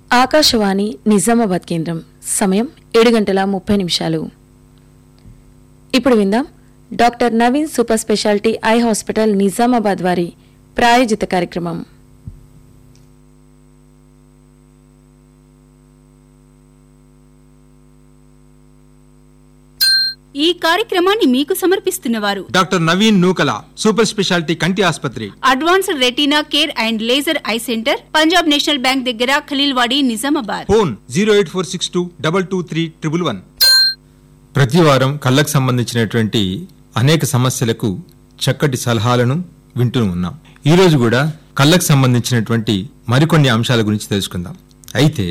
ఆకాశవాణి నిజామాబాద్ కేంద్రం సమయం ఏడు గంటల ముప్పై నిమిషాలు ఇప్పుడు విందాం doctor Naveen super speciality eye hospital Nizamabad వారి ప్రాయోజిత కార్యక్రమం ఈ కార్యక్రమాన్ని మీకు సమర్పిస్తున్నవారు doctor Naveen Nukala super speciality కంటి ఆసుపత్రి advanced retina care and laser eye centre Punjab National Bank దగ్గర Khaleelwadi Nizamabad phone zero eight four six two double two three triple one ప్రతి వారం కళ్ళకు సంబంధించినటువంటి అనేక సమస్యలకు చక్కటి సలహాలను వింటూ ఉన్నాం ఈ రోజు కూడా కళ్ళకు సంబంధించినటువంటి మరికొన్ని అంశాల గురించి తెలుసుకుందాం అయితే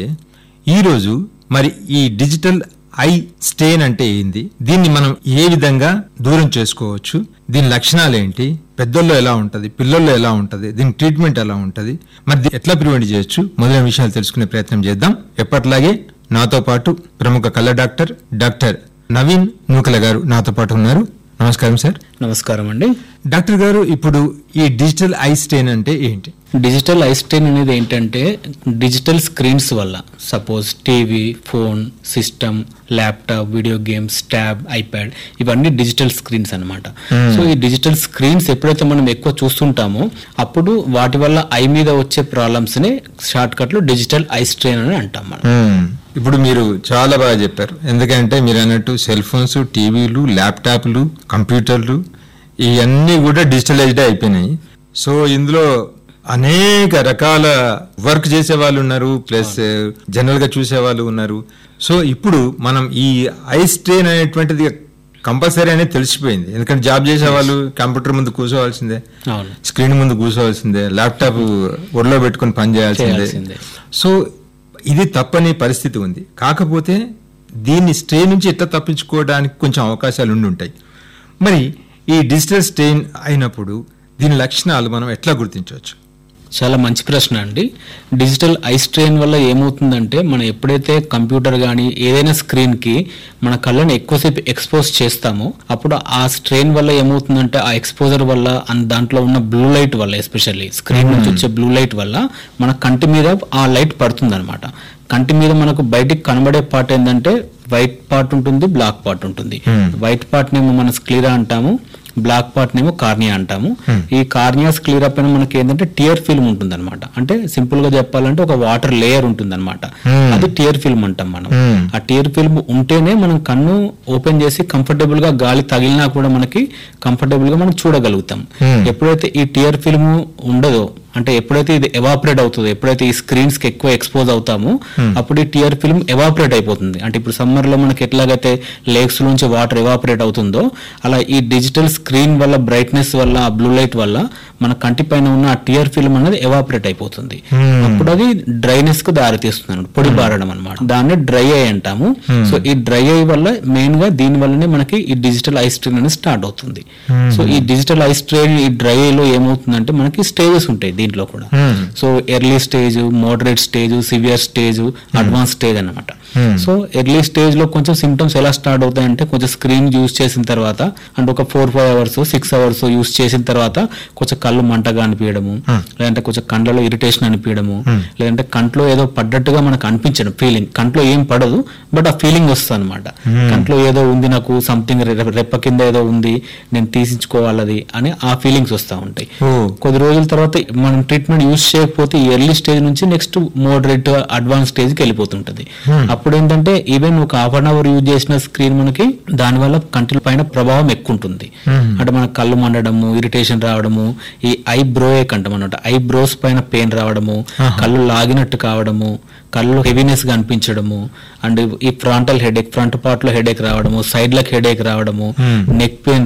ఈ రోజు మరి ఈ డిజిటల్ ఐ స్టెయిన్ అంటే ఏంది దీన్ని మనం ఏ విధంగా దూరం చేసుకోవచ్చు దీని లక్షణాలు ఏంటి పెద్దల్లో ఎలా ఉంటది పిల్లల్లో ఎలా ఉంటది దీని ట్రీట్మెంట్ ఎలా ఉంటది మరి దీన్ని ఎట్లా ప్రివెంట్ చేయొచ్చు మొదలైన విషయాలు తెలుసుకునే ప్రయత్నం చేద్దాం ఎప్పటిలాగే నాతో పాటు ప్రముఖ కళ్ళ డాక్టర్ డాక్టర్ నవీన్ నూకల గారు నాతో పాటు ఉన్నారు నమస్కారం సార్ నమస్కారం అండి డాక్టర్ గారు ఇప్పుడు ఈ డిజిటల్ ఐ స్టెయిన్ అంటే ఏంటి డిజిటల్ ఐస్టైన్ అనేది ఏంటంటే డిజిటల్ స్క్రీన్స్ వల్ల suppose TV phone system laptop video games tab iPad ఇవన్నీ డిజిటల్ స్క్రీన్స్ అన్నమాట సో ఈ డిజిటల్ స్క్రీన్స్ ఎప్పుడైతే మనం ఎక్కువ చూస్తుంటామో అప్పుడు వాటి వల్ల ఐ మీద వచ్చే ప్రాబ్లమ్స్ ని షార్ట్ కట్ లో డిజిటల్ ఐ స్ట్రెయిన్ అని అంటాం మనం మ్మ్. ఇప్పుడు మీరు చాలా బాగా చెప్పారు ఎందుకంటే మీరు అన్నట్టు సెల్ ఫోన్స్ టీవీలు ల్యాప్టాప్లు కంప్యూటర్లు ఇవన్నీ కూడా డిజిటలైజ్డ్ అయిపోయినాయి సో ఇందులో అనేక రకాల వర్క్ చేసే వాళ్ళు ఉన్నారు ప్లస్ జనరల్ గా చూసే వాళ్ళు ఉన్నారు సో ఇప్పుడు మనం ఈ ఐ స్ట్రెయిన్ అనేటువంటిది కంపల్సరీ అనేది తెలిసిపోయింది ఎందుకంటే జాబ్ చేసే వాళ్ళు కంప్యూటర్ ముందు కూర్చోవాల్సిందే అవును స్క్రీన్ ముందు కూర్చోవాల్సిందే ల్యాప్టాప్ ఒడిలో పెట్టుకొని పని చేయాల్సిందే చేయాల్సిందే. సో ఇది తప్పని పరిస్థితి ఉంది కాకపోతే దీన్ని స్ట్రెయిన్ నుంచి ఎట్లా తప్పించుకోవడానికి కొంచెం అవకాశాలు ఉండి ఉంటాయి మరి ఈ డిజిటల్ స్ట్రెయిన్ అయినప్పుడు దీని లక్షణాలు మనం ఎట్లా గుర్తించవచ్చు చాలా మంచి ప్రశ్న అండి డిజిటల్ ఐ స్ట్రెయిన్ వల్ల ఏమవుతుందంటే మనం ఎప్పుడైతే కంప్యూటర్ కానీ ఏదైనా స్క్రీన్ కి మన కళ్ళని ఎక్కువసేపు ఎక్స్పోజ్ చేస్తామో అప్పుడు ఆ స్ట్రెయిన్ వల్ల ఏమవుతుందంటే ఆ ఎక్స్పోజర్ వల్ల అన్- దాంట్లో ఉన్న బ్లూ లైట్ వల్ల ఎస్పెషల్లీ స్క్రీన్ నుంచి వచ్చే బ్లూ లైట్ వల్ల మన కంటి మీద ఆ లైట్ పడుతుంది కంటి మీద మనకు బయటికి కనబడే పార్ట్ ఏంటంటే వైట్ పార్ట్ ఉంటుంది బ్లాక్ పార్ట్ ఉంటుంది వైట్ పార్ట్ నేమో మనం స్క్లీరా అంటాము బ్లాక్ పార్ట్ నేమో కార్నియా అంటాము ఈ కార్నియా స్క్లీరా పైన మనకి ఏంటంటే టియర్ ఫిల్మ్ ఉంటుంది అంటే సింపుల్ గా చెప్పాలంటే ఒక వాటర్ లేయర్ ఉంటుంది అది టియర్ ఫిల్మ్ అంటాం మనం Hmm. ఆ టియర్ ఫిల్మ్ ఉంటేనే మనం కన్ను ఓపెన్ చేసి కంఫర్టబుల్ గా గాలి తగిలినా కూడా మనకి కంఫర్టబుల్ గా మనం చూడగలుగుతాం Hmm. ఎప్పుడైతే ఈ టియర్ ఫిల్మ్ ఉండదో అంటే ఎప్పుడైతే ఇది ఎవాపరేట్ అవుతుందో ఎప్పుడైతే ఈ స్క్రీన్స్ కి ఎక్కువ ఎక్స్పోజ్ అవుతామో అప్పుడు ఈ టియర్ ఫిల్మ్ ఎవాపరేట్ అయిపోతుంది అంటే ఇప్పుడు సమ్మర్ లో మనకి ఎట్లాగైతే లేక్స్ నుంచి వాటర్ ఎవాపరేట్ అవుతుందో అలా ఈ డిజిటల్ స్క్రీన్ వల్ల బ్రైట్నెస్ వల్ల ఆ బ్లూ లైట్ వల్ల మన కంటి పైన ఉన్న ఆ టియర్ ఫిల్మ్ అనేది ఎవాపరేట్ అయిపోతుంది అప్పుడు అది డ్రైనెస్ కు దారి తీస్తుంది అన్నమాట పొడి బారడం అనమాట దాన్ని డ్రై ఐ అంటాము సో ఈ డ్రై ఐ వల్ల మెయిన్ గా దీని వల్లనే మనకి ఈ డిజిటల్ ఐ స్ట్రెయిన్ అనేది స్టార్ట్ అవుతుంది సో ఈ డిజిటల్ ఐ స్ట్రెయిన్ ఈ డ్రై ఐ లో ఏమవుతుందంటే మనకి స్టేజెస్ ఉంటాయి దీంట్లో కూడా so early stage moderate stage severe stage advance stage అన్నమాట సో ఎర్లీ స్టేజ్ లో కొంచెం సిమ్టమ్స్ ఎలా స్టార్ట్ అవుతాయంటే కొంచెం స్క్రీన్ యూస్ చేసిన తర్వాత అంటే ఒక four five hours six hours use చేసిన తర్వాత కొంచెం కళ్ళు మంటగా అనిపించడము లేదంటే కొంచెం కండ్లలో ఇరిటేషన్ అనిపించడము లేదంటే కంట్లో ఏదో పడ్డట్టుగా మనకు అనిపించడం ఫీలింగ్ కంట్లో ఏం పడదు బట్ ఆ ఫీలింగ్ వస్తుంది అనమాట కంట్లో ఏదో ఉంది నాకు సంథింగ్ రెప్ప కింద ఏదో ఉంది నేను తీసించుకోవాలది అని ఆ ఫీలింగ్స్ వస్తూ ఉంటాయి ఓ. కొద్ది రోజుల తర్వాత మనం ట్రీట్మెంట్ యూస్ చేయకపోతే ఎర్లీ స్టేజ్ నుంచి నెక్స్ట్ మోడరేట్ అడ్వాన్స్ స్టేజ్ కి వెళ్ళిపోతుంటది అప్పుడు ఏంటంటే ఈవెన్ ఒక హాఫ్ అన్ అవర్ యూజ్ చేసిన స్క్రీన్ మనకి దాని వల్ల కంటి పైన ప్రభావం ఎక్కువ ఉంటుంది అంటే మన కళ్ళు మండడము ఇరిటేషన్ రావడము ఈ ఐ బ్రోయేక్ అంటాం అనమాట ఐ బ్రోస్ పైన పెయిన్ రావడము కళ్ళు లాగినట్టు కావడము కళ్ళు హెవీనెస్ గా అనిపించడము అండ్ ఈ ఫ్రంటల్ హెడేక్ ఫ్రంట్ పార్ట్ లో హెడేక్ రావడము సైడ్ లకు హెడేక్ రావడము నెక్ పెయిన్